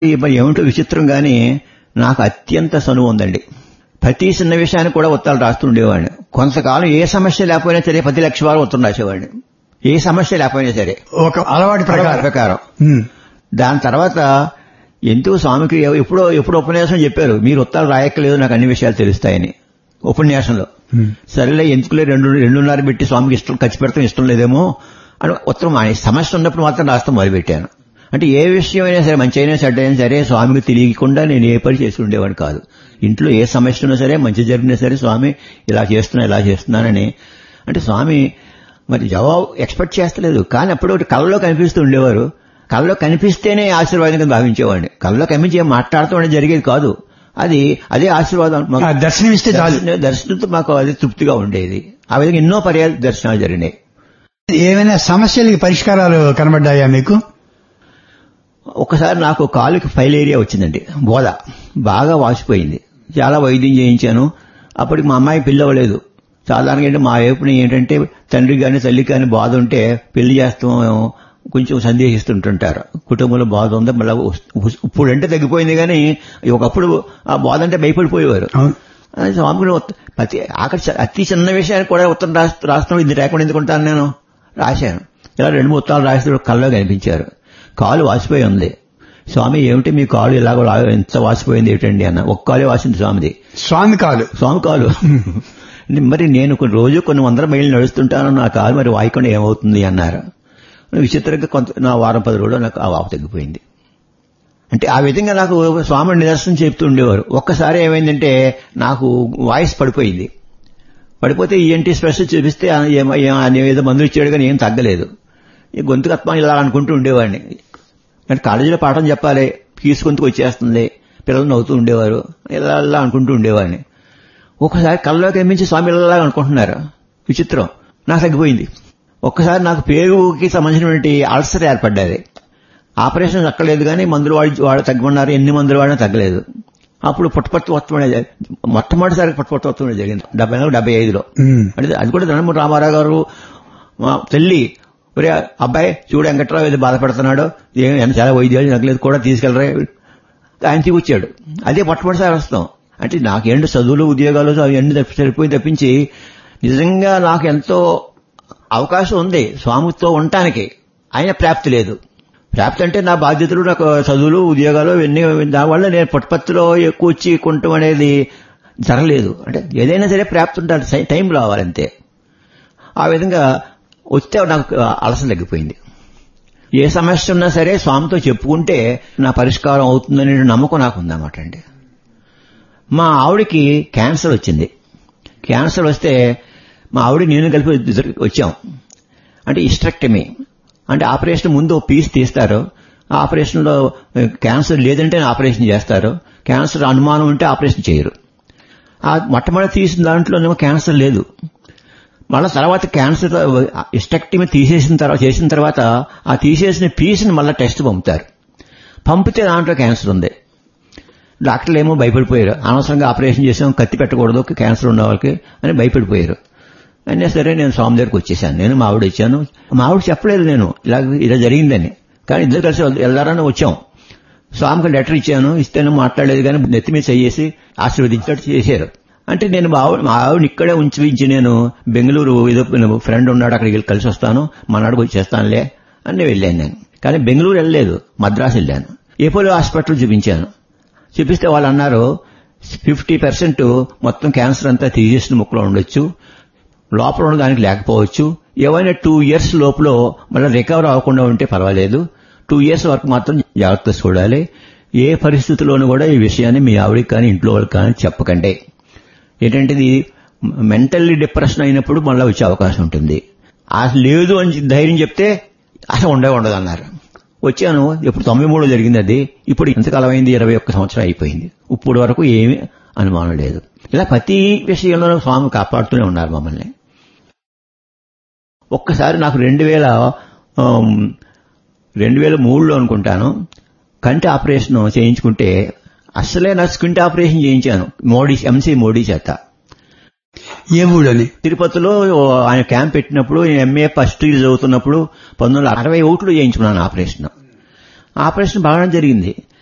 మరి ఏమిటో విచిత్రం గాని నాకు అత్యంత సనువు ఉందండి ప్రతి చిన్న విషయానికి కూడా ఉత్తరాలు రాస్తూ ఉండేవాడిని కొంతకాలం ఏ సమస్య లేకపోయినా సరే పది లక్ష వారు ఉత్తరం రాసేవాడిని ఏ సమస్య లేకపోయినా సరే ఒక అలవాటు ప్రకారం ప్రకారం ఉమ్. దాని తర్వాత ఎందుకు స్వామికి ఎప్పుడో ఎప్పుడు ఉపన్యాసం చెప్పారు మీరు ఉత్తరాలు రాయక్కలేదు నాకు అన్ని విషయాలు తెలుస్తాయని ఉపన్యాసంలో ఉమ్. సరేలే ఎందుకులే రెండు రెండున్నర పెట్టి స్వామికి ఇష్టం ఖర్చు పెడతాం ఇష్టం లేదేమో అని ఉత్తరం మానే సమస్య ఉన్నప్పుడు మాత్రం రాస్తాం మొదలుపెట్టాను అంటే ఏ విషయం అయినా సరే మంచి అయినా చెడ్డ అయినా సరే స్వామికి తెలియకుండా నేను ఏ పని చేసి ఉండేవాడు కాదు ఇంట్లో ఏ సమస్య ఉన్నా సరే మంచి జరిగినా సరే స్వామి ఇలా చేస్తున్నా ఇలా చేస్తున్నానని అంటే స్వామి మరి జవాబు ఎక్స్పెక్ట్ చేస్తలేదు కానీ అప్పుడు ఒకటి కళ్ళలో కనిపిస్తూ ఉండేవారు కళ్ళలో కనిపిస్తేనే ఆశీర్వాదంగా భావించేవాడిని కళ్ళలో కనిపించి ఏం మాట్లాడుతూ ఉండడం జరిగేది కాదు అది అదే ఆశీర్వాదం మాకు ఆ దర్శనమిస్తే చాలు దర్శన- దర్శనంతో మాకు అది తృప్తిగా ఉండేది ఆ విధంగా ఎన్నో పర్యాలు దర్శనాలు జరిగినాయి ఏమైనా సమస్యలకి పరిష్కారాలు కనబడ్డాయా మీకు ఒకసారి నాకు కాలుకి ఫైలేరియా వచ్చిందండి బోధ బాగా వాసిపోయింది చాలా వైద్యం చేయించాను అప్పటికి మా అమ్మాయి పిల్లవలేదు సాధారణంగా ఏంటంటే మా వైపున ఏంటంటే తండ్రి కానీ తల్లి కానీ బాధ ఉంటే పెళ్లి చేస్తాం కొంచెం సందేహిస్తుంటుంటారు కుటుంబంలో బాధ ఉందా మళ్ళీ ఇప్పుడు అంటే తగ్గిపోయింది కానీ ఒకప్పుడు ఆ బాధ అంటే భయపడిపోయేవారు అవును అది స్వామికి ఉత్త- ప్రతి ఆఖరి చ- అతి చిన్న విషయానికి కూడా ఉత్తరం రాస్తూ రాస్తాం ఇది లేకుండా ఎందుకుంటాను నేను రాశాను ఇలా రెండు మూడు ఉత్తరాలు రాస్తూ కల్లో కనిపించారు కాలు వాసిపోయి ఉంది స్వామి ఏమిటి మీ కాలు ఇలాగో లా- ఎంత వాసిపోయింది ఏమిటండి అన్న ఒక్క కాలే వాసింది స్వామిది స్వామి కాలు స్వామి కాలు మరి నేను కొన్ని రోజు కొన్ని వందల మైళ్ళు నడుస్తుంటాను నా కాలు మరి వాయికుండా ఏమవుతుంది అన్నారు విచిత్రంగా కొంత నా వారం పది రోజులు నాకు ఆ వాపు తగ్గిపోయింది అంటే ఆ విధంగా నాకు స్వామి నిదర్శనం చెప్తూ ఉండేవారు ఒక్కసారి ఏమైందంటే నాకు వాయిస్ పడిపోయింది పడిపోతే ఈఎన్టీ స్పెషల్ చూపిస్తే ఆ ఏమ- ఏ- ఆయన ఏదో మందులు ఇచ్చాడు కానీ ఏం తగ్గలేదు ఈ గొంతు కత్వం ఇలా అనుకుంటూ ఉండేవాడిని అంటే కాలేజీలో పాఠం చెప్పాలి ఫీజు గొంతుకు వచ్చేస్తుంది పిల్లలు నవ్వుతూ ఉండేవారు ఇలా ఇలా అనుకుంటూ ఉండేవాడిని ఒకసారి కళ్ళలోకి ఏమించి స్వామి ఇలా అనుకుంటున్నారు విచిత్రం నాకు తగ్గిపోయింది ఒక్కసారి నాకు పేగుకి సంబంధించినటువంటి అల్సర్ ఏర్పడ్డది ఆపరేషన్ తగ్గలేదు కానీ మందులు వాడి వాడు తగ్గమన్నారు ఎన్ని మందులు వాడినా తగ్గలేదు అప్పుడు పుట్టపట్టు వత్వం అనేది మొట్టమొదటిసారి పుట్టపట్టు వత్వం అనేది జరిగింది డెబ్బై నాలుగు డెబ్బై ఐదులో ఉమ్. అంటే అది కూడా ధనమూరి రామారావు గారు మా తల్లి ఒరే అబ్బాయి చూడు వెంకట్రావు ఏదో బాధపడుతున్నాడు ఏం ఎంత చాలా వైద్యాలు నగలేదు కూడా తీసుకెళ్ళరా ఆయన తీసుకొచ్చాడు అదే మొట్టమొదటిసారి వస్తాం అంటే నాకేంటి చదువులు ఉద్యోగాలు అవన్నీ తప్పి సరిపోయి తప్పించి నిజంగా నాకు ఎంతో అవకాశం ఉంది స్వామితో ఉండటానికి ఆయన ప్రాప్తి లేదు ప్రాప్తి అంటే నా బాధ్యతలు నాకు చదువులు ఉద్యోగాలు ఇవన్నీ దానివల్ల నేను పుట్టపత్తిలో ఎక్కువ వచ్చి కొంటాం అనేది జరగలేదు అంటే ఏదైనా సరే ప్రాప్తి ఉండాలి సై- టైం రావాలంతే ఆ విధంగా వస్తే నాకు అలసట తగ్గిపోయింది ఏ సమస్య ఉన్నా సరే స్వామితో చెప్పుకుంటే నా పరిష్కారం అవుతుందనే నమ్మకం నాకు ఉందన్నమాట అండి మా ఆవిడకి క్యాన్సర్ వచ్చింది క్యాన్సర్ వస్తే మా ఆవిడ నేను కలిపి ఇద్దరు వచ్చాం అంటే ఇస్ట్రక్టమీ అంటే ఆపరేషన్ ముందు ఓ పీస్ తీస్తారు ఆ ఆపరేషన్లో క్యాన్సర్ లేదంటే ఆపరేషన్ చేస్తారు క్యాన్సర్ అనుమానం ఉంటే ఆపరేషన్ చేయరు ఆ మొట్టమొదటి తీసిన దాంట్లోనేమో క్యాన్సర్ లేదు మళ్ళా తర్వాత క్యాన్సర్ ఇస్టెక్టమీ తీసేసిన తర్వాత చేసిన తర్వాత ఆ తీసేసిన పీస్ని మళ్ళీ టెస్ట్ పంపుతారు పంపితే దాంట్లో క్యాన్సర్ ఉంది డాక్టర్లు ఏమో భయపడిపోయారు అనవసరంగా ఆపరేషన్ చేసాం కత్తి పెట్టకూడదు క్యాన్సర్ ఉన్న వాళ్ళకి అని భయపడిపోయారు అయినా సరే నేను స్వామి దగ్గరికి వచ్చేసాను నేను మా ఆవిడ వచ్చాను మా ఆవిడ చెప్పలేదు నేను ఇలా ఇలా జరిగిందని కానీ ఇద్దరు కలిసి వెళ్ళారని వచ్చాం స్వామికి లెటర్ ఇచ్చాను ఇస్తేనే మాట్లాడలేదు కానీ నెత్తి మీద చేసి ఆశీర్వదించినట్టు చేశారు అంటే నేను మా ఆవిడ మా ఆవిడని ఇక్కడే ఉంచి నేను బెంగళూరు ఏదో ఫ్రెండ్ ఉన్నాడు అక్కడికి వెళ్ళి కలిసి వస్తాను మనాడుకు వచ్చేస్తానులే అని నేను వెళ్ళాను నేను కానీ బెంగళూరు వెళ్ళలేదు మద్రాసు వెళ్ళాను ఏపోలో హాస్పిటల్ చూపించాను చూపిస్తే వాళ్ళు అన్నారు ఫిఫ్టీ పర్సెంట్ మొత్తం క్యాన్సర్ అంతా తీసేసిన ముక్కలో ఉండొచ్చు లోపల ఉన్న దానికి లేకపోవచ్చు ఏవైనా టూ ఇయర్స్ లోపల మళ్ళీ రికవర్ అవ్వకుండా ఉంటే పర్వాలేదు టూ ఇయర్స్ వరకు మాత్రం జాగ్రత్త చూడాలి ఏ పరిస్థితిలోనూ కూడా ఈ విషయాన్ని మీ ఆవిడకి కానీ ఇంట్లో వాళ్ళకి కానీ చెప్పకండి ఏంటంటే ఇది మెంటల్లీ డిప్రెషన్ అయినప్పుడు మళ్ళీ వచ్చే అవకాశం ఉంటుంది అసలు లేదు అని ధైర్యం చెప్తే అసలు ఉండే ఉండదు అన్నారు వచ్చాను ఇప్పుడు తొంభై మూడు జరిగింది అది ఇప్పుడు ఎంతకాలం అయింది ఇరవై ఒక్క సంవత్సరం అయిపోయింది ఇప్పుడు వరకు ఏమీ అనుమానం లేదు ఇలా ప్రతి విషయంలోనూ స్వామి కాపాడుతూనే ఉన్నారు మమ్మల్ని ఒక్కసారి నాకు రెండు వేల రెండు వేల మూడులో అనుకుంటాను కంటి ఆపరేషన్ చేయించుకుంటే అసలే నా స్కింట్ ఆపరేషన్ చేయించాను మోడీ ఎంసీ మోడీ చేత ఏ ఊళ్ళని తిరుపతిలో ఆయన క్యాంప్ పెట్టినప్పుడు ఎంఏ ఫస్ట్ ఇయర్ చదువుతున్నప్పుడు పంతొమ్మిది వందల అరవై ఒకటిలో చేయించుకున్నాను ఆపరేషన్ ఆపరేషన్ బాగానే జరిగింది